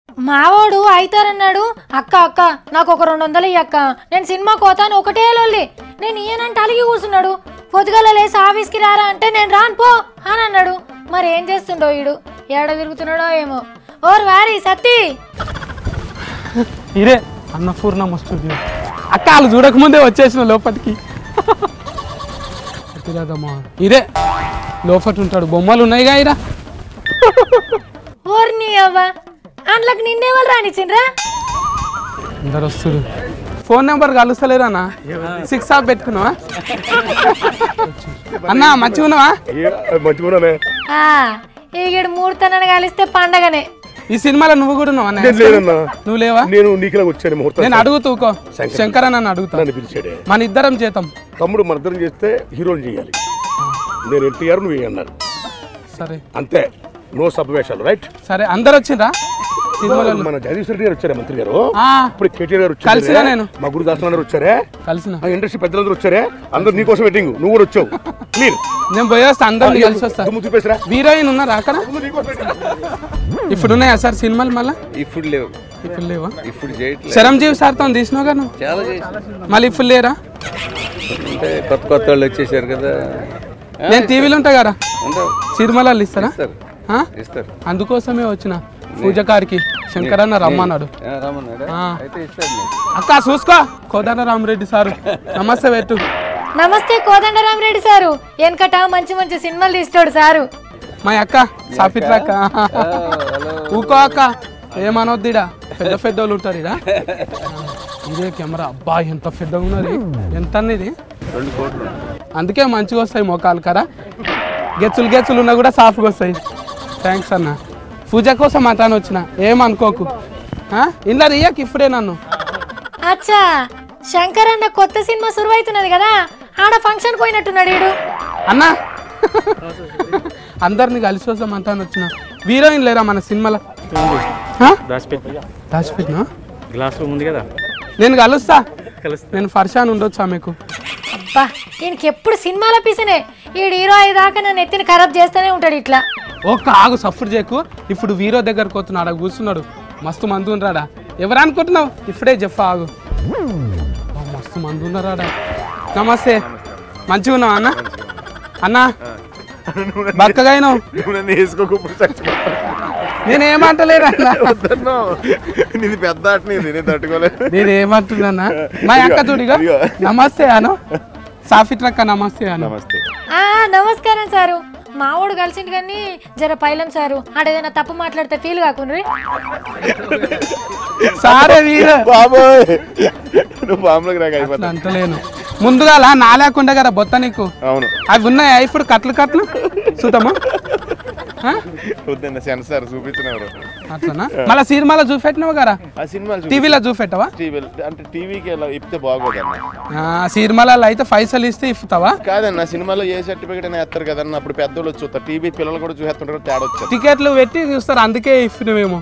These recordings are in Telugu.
మావాడు అయితారన్నాడు అక్క అక్క నాకు ఒక రెండు వందలు ఇయ్యి అక్క నేను సినిమా కోతాను ఒకటే లొల్లి నేను ఈయనంటే అలిగి కూర్చున్నాడు పొద్దుగల లేసి ఆఫీస్కి రారా అంటే నేను రాను పో అని అన్నాడు మరి ఏం చేస్తుండో ఈడు ఏడ తిరుగుతున్నాడో ఏమో ఓర్ వారి సత్తి ఇదే అన్నపూర్ణ వస్తుంది అక్క వాళ్ళు చూడకముందే వచ్చేసిన లోపలికి తిరగమ్మా ఇదే లోపట ఉంటాడు బొమ్మలు ఉన్నాయిగా ఇరా ఓర్ని అవ్వ అందులోకి నిన్నేవాళ్ళు రానిచ్చిండ్రా అందరు వస్తారు ఫోన్ నెంబర్ కలుస్తలేరన్నా సిక్స్ ఆఫ్ పెట్టుకున్నావా అన్నా మంచిగా ఉన్నావా మంచిగున్నానే ఆ, ఈగిడు మూడుతనని కలిస్తే పండగనే ఈ సినిమాలో నువ్వు కూడా ఉన్నావా అన్న? నేను లేనన్నా నువ్వు లేవా నేను నీకులా వచ్చాను ముహూర్తం నేను అడుగుతూకో శంకర్ నన్ను అడుగుతా నన్ను పిలిచాడే మన ఇద్దరం చేద్దాం తమ్ముడు మన ఇద్దరం చేస్తే హీరోలు చేయాలి నేను ఎన్టీఆర్ నువ్వు అన్నారు సరే అంతే నో సబ్వేషాలు రైట్ సరే అందరు వచ్చిండ్రా సినిమాలో మన జగదీష్ రెడ్డి గారు వచ్చారా మంత్రి గారు ఆ, ఇప్పుడు కేటీఆర్ గారు కలిసినా వచ్చారు నేను. మా గురు దాసనాథ్ గారు వచ్చారే కలిసిన ఆ ఇండస్ట్రీ పెద్దలందరూ వచ్చారే అందరూ నీకోసం వెయిటింగ్ నువ్వు కూడా వచ్చావు క్లీన్ నేను పోయి వస్తా అందరిని కలిసి వస్తా దుమ్ము చూపేసిరా హీరోయిన్ ఉన్నారా అక్కడ నీకోసం waiting. ఇప్పుడు ఉన్నాయా సార్ సినిమాలు మళ్ళా ఇప్పుడు లేవు ఇప్పుడు లేవా ఇప్పుడు చేయట్లేదు చిరంజీవి సార్తో తీసినావు నువ్వు చాలా చేసి మళ్ళీ ఇప్పుడు లేరా అంటే కొత్త కొత్త వాళ్ళు వచ్చేసారు కదా ఆ, నేను టీవీలో ఉంటా కదా ఉండవు సినిమాలు ఇస్తారా ఇస్తారు ఆ? ఇస్తారు అందుకోసమే వచ్చిన పూజకారికి శంకరన్న రమ్మన్నాడు ఆ, రమ్మన్నాడా ఆ. అయితే ఇస్తారు నీకు. అక్క చూసుకో కోదండ రామరెడ్డి సారు నమస్తే పెట్టు నమస్తే కోదండరామరెడ్డి సారు వెనకట మంచి మంచి సినిమాలు తీస్తాడు సారు మా అక్క సాపిట్రా అక్క ఊకో అక్క ఏమనొద్దిడా పెద్ద పెద్ద వాళ్ళు ఉంటారు ఇడా ఇదే కెమెరా అబ్బా ఎంత పెద్దగా ఉన్నది ఎంత అన్నది రెండు కోట్లు అందుకే మంచిగా వస్తాయి మొఖాలు కదా గెచ్చులు గెచ్చులు ఉన్నా కూడా సాఫ్గా వస్తాయి థ్యాంక్స్ అన్న పూజ కోసం అంటాను వచ్చిన ఏమనుకోకు ఆ? ఇంట్లో రియక్ ఇప్పుడే నన్ను అచ్చా శంకర్ అన్న కొత్త సినిమా సురువైతున్నది కదా ఆడ ఫంక్షన్ పోయినట్టున్నాడు ఈడు అన్నా అందరిని కలిసి వస్తాం అంటాను వచ్చిన హీరోయిన్ లేరా మన సినిమాలో ఆ? దాచిపెట్టినా గ్లాస్ రూమ్ ఉంది కదా నేను కలుస్తా కలుస్తా. నేను ఫర్షాన్ ఉండొచ్చా మీకు అబ్బా ఈయనకి ఎప్పుడు సినిమాల పీసనే ఈడు హీరో అయ్యేదాకా నన్ను ఎత్తిని ఖరాబ్ చేస్తూనే ఉంటాడు ఇట్లా ఒక్క ఆగు సఫర్ చేయకు ఇప్పుడు వీరో దగ్గరకు పోతున్నాడు ఆడ కూర్చున్నాడు మస్తు మంది ఉన్నాడా ఎవరు అనుకుంటున్నావు ఇప్పుడే చెప్ప ఆగు అబ్బా, మస్తు మంది ఉన్నారాడా నమస్తే మంచిగా ఉన్నావు అన్న అన్న బక్కగాయను నువ్వు నన్ను వేసుకోకపోతే చచ్చిపోతాను. నేను ఏమంటలేరు అన్న వద్దన్నా. నీది పెద్ద ఆట నీది నేను తట్టుకోలేదు నేను ఏమంటున్నా మా అక్క చూడిగా ఇదిగో. నమస్తే అను సాఫిట్రక్క నమస్తే అను నమస్తే ఆ నమస్కారం సారు మావోడు కలిసిండు కానీ జర పైలం సారు ఆడేదైనా తప్పు మాట్లాడితే ఫీల్ కాకుండ్రి సారే వీర బాబోయ్ నువ్వు బాంబులోకి రాక అయిపోతా అట్లా అంటలేను ముందుగా నా లేకుండా కదా బొత్త నీకు అవును అవి ఉన్నాయా ఇప్పుడు కట్లు కట్లు చూద్దామా ఆ? వద్దన్న సెన్సార్ చూపించినవారు అట్లనా మళ్ళీ సినిమాలో చూపెట్టినావు కదా ఆ సినిమాలు టీవీలో చూపెట్టావా టీవీ అంటే టీవీకి ఎలా ఇప్పితే బాగోదన్న ఆ, సినిమాలలో అయితే పైసలు ఇస్తే ఇస్తావా కాదన్న సినిమాలో ఏ సర్టిఫికేట్ అయినా వేస్తారు కదన్న అప్పుడు పెద్దోళ్ళు వచ్చి చూస్తారు టీవీ పిల్లలు కూడా చూసేస్తుంటారు తేడా వచ్చారు టికెట్లు పెట్టి చూస్తారు అందుకే ఇచ్చినవేమో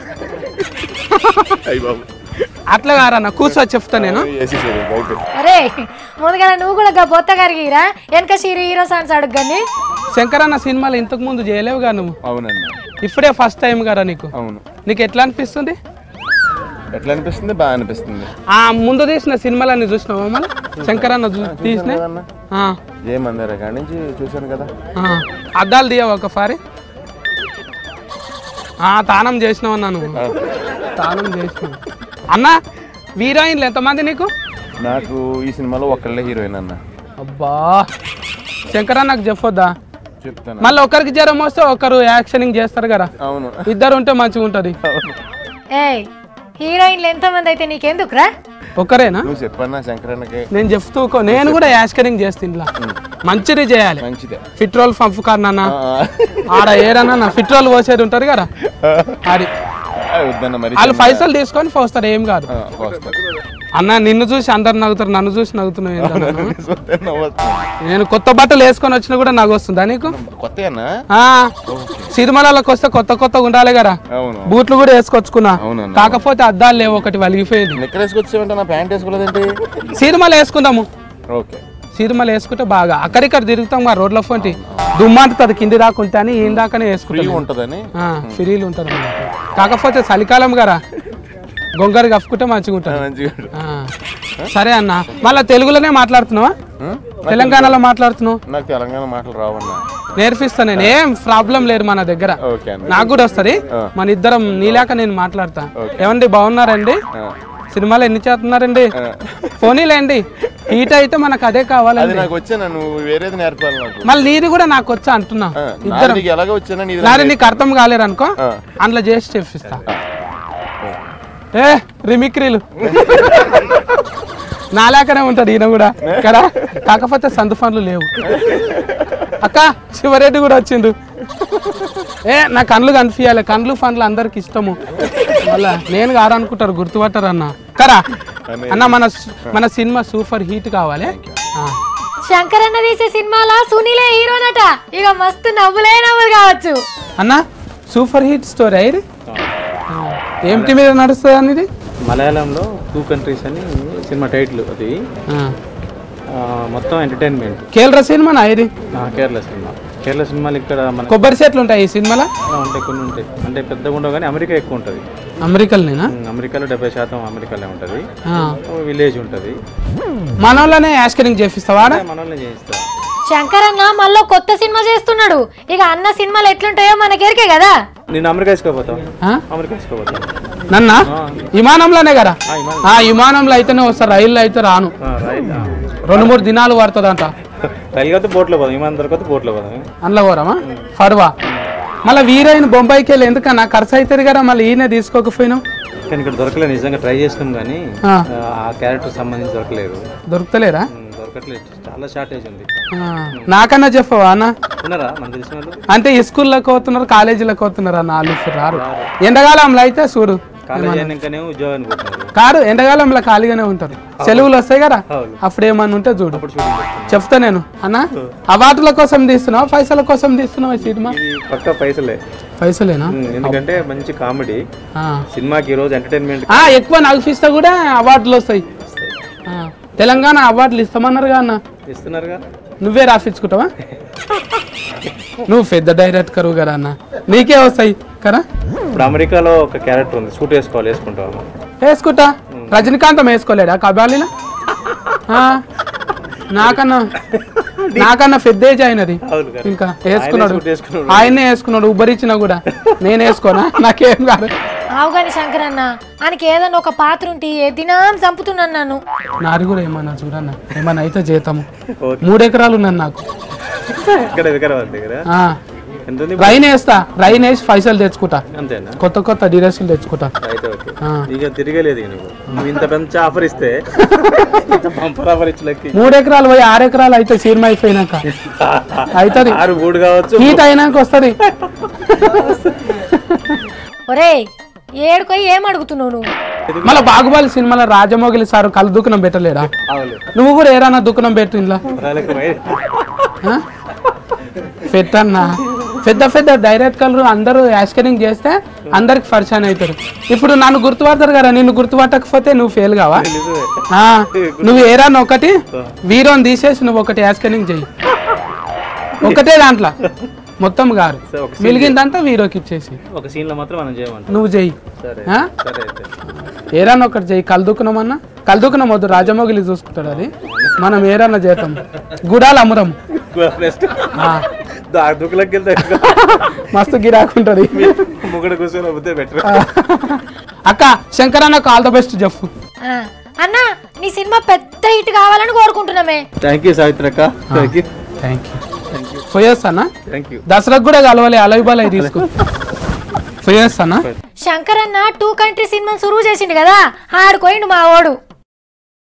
అయ్యి బాబు అట్లా కారన్న కూర్చో చెప్తా నేను వేసేసారు బయట అరే ముందుగా నువ్వు కూడా గా బొత్త గారికి రా వెనక షీరి హీరో సాన్స్ అడుగు కానీ శంకరన్న సినిమాలు ఇంతకు ముందు చేయలేవుగా నువ్వు అవునన్న ఇప్పుడే ఫస్ట్ టైం కదా నీకు అవును నీకు ఎట్లా అనిపిస్తుంది ఎట్లా అనిపిస్తుంది బాగా అనిపిస్తుంది ఆ ముందు తీసిన సినిమాలన్నీ చూసినావా మన శంకరన్న చూ- తీసినాయి కదన్న ఆ, జయమందిర కాడి నుంచి చూశాను కదా ఆ. అద్దాలు తీయవా ఒకసారి ఆ తానం చేసినావు అన్నా నువ్వు తానం చేసినావు అన్న హీరోయిన్లు ఎంతమంది నీకు నాకు ఈ సినిమాలో ఒక్కళ్ళే హీరోయిన్ అన్న అబ్బా శంకరన్న నాకు చెప్పొద్దా చెప్తాను మళ్ళీ ఒకరికి జ్వరం వస్తే ఒకరు యాక్షనింగ్ చేస్తారు కదా అవును ఇద్దరు ఉంటే మంచిగా ఉంటుంది ఏయ్ హీరోయిన్లు ఎంతమంది అయితే నీకెందుకురా ఒకరేనా నువ్వు చెప్పన్నా శంకరన్నకి నేను చెప్తూ నేను కూడా యాష్కరింగ్ చేస్తే ఇంట్లో మంచిది చేయాలి మంచిదే పెట్రోల్ పంప్ కారణన్నా ఆ, ఆడ ఏరన్నా పెట్రోల్ పోసేది ఉంటారు కదా అది ఆ, వద్దన్న మరి వాళ్ళు పైసలు తీసుకొని పోస్తారు ఏం కాదు ఆ, వస్తాను. అన్న నిన్ను చూసి అందరు నవ్వుతారు నన్ను చూసి నవ్వుతున్నావు ఏంటన్నా నువ్వు? వద్దన్న, వస్తాను. నేను కొత్త బట్టలు వేసుకొని వచ్చినా కూడా నాకు వస్తుందా నీకు కొత్తేనా ఆ సిరిమలలోకి వస్తే కొత్త కొత్తగా ఉండాలి కదా అవును బూట్లు కూడా వేసుకొచ్చుకున్నా అవునన్నా. కాకపోతే అద్దాలు లేవు ఒకటి వలిగిపోయింది నిక్కర్ వేసుకొచ్చేవంటే నా ప్యాంట్ వేసుకోలేదండి సిరిమల వేసుకుందాము ఓకే సిరిమలు వేసుకుంటే బాగా అక్కడిక్కడ తిరుగుతాం ఆ రోడ్ల ఫోన్టి దుమ్మంటుంది కింది దాకుంటే అని ఈయన దాకానే ఫ్రీ వేసుకుంటాం ఉంటుందని ఆ, ఫ్రీలు ఉంటుంది మనకి. కాకపోతే చలికాలం గారా గొంగరు కప్పుకుంటే మంచిగా ఉంటుంది మంచిగా ఆ. సరే అన్న మళ్ళీ తెలుగులోనే మాట్లాడుతున్నావా ఉం? తెలంగాణలో మాట్లాడుతున్నావు నాకు తెలంగాణ మాటలు రావన్నా నేర్పిస్తా నేను ఏం ప్రాబ్లం లేదు మన దగ్గర ఓకే అన్న నాకు కూడా వస్తుంది మన ఇద్దరం నీలాక నేను మాట్లాడతా ఓకే. ఏమండి బాగున్నారండి ఆ. సినిమాలు ఎన్ని చేస్తున్నారండి పోనీలేండి హీట్ అయితే మనకు అదే అది కావాలండి నాకు వచ్చాను నువ్వు వేరేది నేర్పాలి నాకు మళ్ళీ నీది కూడా నాకు వచ్చా అంటున్నా ఆ, నాది నీకు ఎలాగ వచ్చానో నీది నాది నీకు అర్థం కాలేరు అనుకో ఆ. అందులో చేసి చెప్పిస్తా ఏ రిమిక్రీలు నాలాకనే ఉంటాడు ఈయన కూడా కదా కాకపోతే సందు ఫన్లు లేవు అక్క శివరెడ్డి కూడా వచ్చిండు ఏ నా కండ్లు కనిపించాలి కండ్లు ఫన్లు అందరికి ఇష్టము మళ్ళా నేను కాదనుకుంటారు గుర్తుపట్టారు అన్న కరా అన్న మన మన సినిమా సూపర్ హీట్ కావాలి ఆ. శంకర్ అన్న తీసే సినిమాలా సునీలే హీరోనట ఇక మస్తు నవ్వులే నవ్వులు కావచ్చు అన్న సూపర్ హిట్ స్టోరీ ఇది ఏమిటి మీద నడుస్తుంది అన్న ఇది మలయాళంలో టూ కంట్రీస్ అని సినిమా టైటిల్ అది ఆ. ఆ, మొత్తం ఎంటర్టైన్మెంట్ కేరళ సినిమా నా ఇది కేరళ సినిమా కేరళ సినిమాలు ఇక్కడ మన కొబ్బరి చెట్లు ఉంటాయి ఈ సినిమాలో ఉంటాయి కొన్ని ఉంటాయి అంటే పెద్దగా ఉండవు కానీ అమెరికా ఎక్కువ ఉంటుంది అమెరికల్నేనా అమెరికాలో డెబ్బై శాతం అమెరికాలో ఉంటుంది ఆ. విలేజ్ ఉంటుంది మన వాళ్ళనే యాస్కరింగ్ చేపిస్తావా ఆడ? మన వాళ్ళని చేయిస్తారు శంకర్ అన్న మళ్ళీ కొత్త సినిమా చేస్తున్నాడు ఇక అన్న సినిమాలు ఎట్లుంటాయో మనకెరికే కదా నేను అమెరికా వేసుకోపోతాం ఆ? అమెరికా వేసుకోపోతాం నన్నా విమానంలోనే కదా ఆ, విమానం. ఆ విమానంలో అయితేనే వస్తారు రైల్లో అయితే రాను రైల్ రెండు మూడు దినాలు పడుతుందంట రైలు కాబట్టి బోట్లో పోదాం విమానం దొరకతే బోట్లో పోదాం అందులో పోరామా ఫర్వా మళ్ళీ వీరైన బొంబాయికి వెళ్ళి ఎందుకన్నా ఖర్చు అవుతుంది కదా మళ్ళీ ఈయన తీసుకోకపోయినావు కానీ ఇక్కడ దొరకలేదు నిజంగా ట్రై చేసినాం కానీ ఆ. ఆ క్యారెక్టర్ సంబంధించి దొరకలేదు దొరుకుతలేరా ఉమ్, దొరకట్లేదు చాలా షార్టేజ్ ఉంది ఆ. నాకన్నా చెప్పవా అన్న ఉన్నారా మన తెలిసిన వాళ్ళు అంటే ఈ స్కూల్లోకి పోతున్నారు కాలేజీలోకి పోతున్నారు అన్న వాళ్ళు ఇప్పుడు రారు ఎండాకాలంలో అయితే చూడు కాలేజ్ అయినాకనే ఉద్యోగానికి పోతున్నారు కాదు ఎండాకాలంలో ఖాళీగానే ఉంటారు సెలవులు వస్తాయి కదా అవును. అప్పుడు ఏమన్నా ఉంటే చూడు అప్పుడు షూటింగ్ చేస్తాం. చెప్తా నేను అన్న అవార్డుల కోసం తీస్తున్నావా పైసల కోసం తీస్తున్నావా ఈ సినిమా ఇది పక్కా పైసలే పైసలేనా ఉమ్, ఎందుకంటే మంచి కామెడీ ఆ. సినిమాకి ఈ రోజు ఎంటర్టైన్మెంట్ ఆ, ఎక్కువ నగిపిస్తే కూడా అవార్డులు వస్తాయి ఆ. తెలంగాణ అవార్డులు ఇస్తామన్నారుగా అన్న ఇస్తున్నారుగా నువ్వే రాపించుకుంటావా నువ్వు పెద్ద డైరెక్టర్ కదా అన్న నీకే వస్తాయి కదా ఇప్పుడు అమెరికాలో ఒక క్యారెక్టర్ ఉంది సూట్ వేసుకోవాలి వేసుకుంటాము వేసుకుంటా రజనీకాంతం వేసుకోలేడా కబాలీలో ఆ, నాకన్నా నాకన్నా పెద్ద ఏజ్ అయినది అవును కదా. ఇంకా వేసుకున్నాడు suit వేసుకున్నాడు. ఆయనే వేసుకున్నాడు ఉబ్బరిచ్చినా కూడా నేను వేసుకోనా నాకేం కాదు ఆవుగాని శంకర్ అన్న ఆయనకి ఏదన్నా ఒక పాత్ర ఉంటే ఏ దినం చంపుతున్నాను నన్ను నాది కూడా ఏమన్నా చూడన్న ఏమన్నా అయితే చేతాము ఓకే. మూడు ఎకరాలు ఉన్నాను నాకు ఇక్కడ వికారాబాద్ దగ్గర ఆ, ఎంత ఉంది రైన్ వేస్తా రైన్ వేసి పైసలు తెచ్చుకుంటా అంతేనా కొత్త కొత్త డ్రెస్సులు తెచ్చుకుంటా అయితే ఓకే ఆ. ఇక తిరగలేదు ఇక నువ్వు నువ్వు ఇంత మంచి ఆఫర్ ఇస్తే ఇంత బంపర్ ఆఫర్ ఇచ్చి లెక్కి మూడు ఎకరాలు పోయి ఆరు ఎకరాలు అయితే సినిమా అయిపోయినాక అవుతుంది ఆరు మూడు కావచ్చు హీట్ అయినాక వస్తుంది ఒరేయ్ ఏడుకోయి ఏం అడుగుతున్నావు నువ్వు మళ్ళీ బాగుబాలి సినిమాలో రాజమౌళి సార్ కళ్ళు దుకాణం పెట్టలేడా అవును నువ్వు కూడా ఏరన్నా దుకాణం పెట్టు ఇంట్లో వాళ్ళకి మై- ఆ? పెట్టన్నా పెద్ద పెద్ద డైరెక్టర్లు అందరూ యాస్కరింగ్ చేస్తే అందరికి పరిచయం అవుతారు ఇప్పుడు నన్ను గుర్తుపడతారు కదా నిన్ను గుర్తుపట్టకపోతే నువ్వు ఫెయిల్ కావా నిజమే. ఆ, నువ్వు ఏరాన్ని ఒకటి వీరోని తీసేసి నువ్వు ఒకటి యాస్కరింగ్ చెయ్యి ఒకటే దాంట్లో మొత్తం గారు సరే, ఒక మిలిగిందంతా వీరోకి ఇచ్చేసి ఒక సీన్ లో మాత్రం మనం చేయమంటాం నువ్వు చెయ్యి సరే ఆ? సరే అయితే ఏరన్నా ఒకటి చెయ్యి కలుదుకున్నాం అన్న కలుదుకున్నాం వద్దు రాజమౌగిలి చూసుకుంటాడు అది మనం ఏరన్నా చేద్దాం గుడాలు అమ్ముదాం నెక్స్ట్ ఆ, దుక్కులకి వెళ్తే మస్తు గిరాకుంటది ముగ్గుడు కూర్చొని పోతే బెటర్ అక్క శంకర్ అన్నకు ఆల్ ద బెస్ట్ చెప్పు ఆ, అన్న నీ సినిమా పెద్ద హిట్ కావాలని కోరుకుంటున్నామే థ్యాంక్ యూ సావిత్రి అక్క థ్యాంక్ యూ థ్యాంక్ యూ పోయేస్తానా థ్యాంక్ యూ దసరాకు కూడా కలవాలి అలవి బలై తీసుకో పోయేస్తానా శంకర్ అన్న టూ కంట్రీ సినిమా సురువు చేసిండు కదా ఆడుకోయిండు మా ఓడు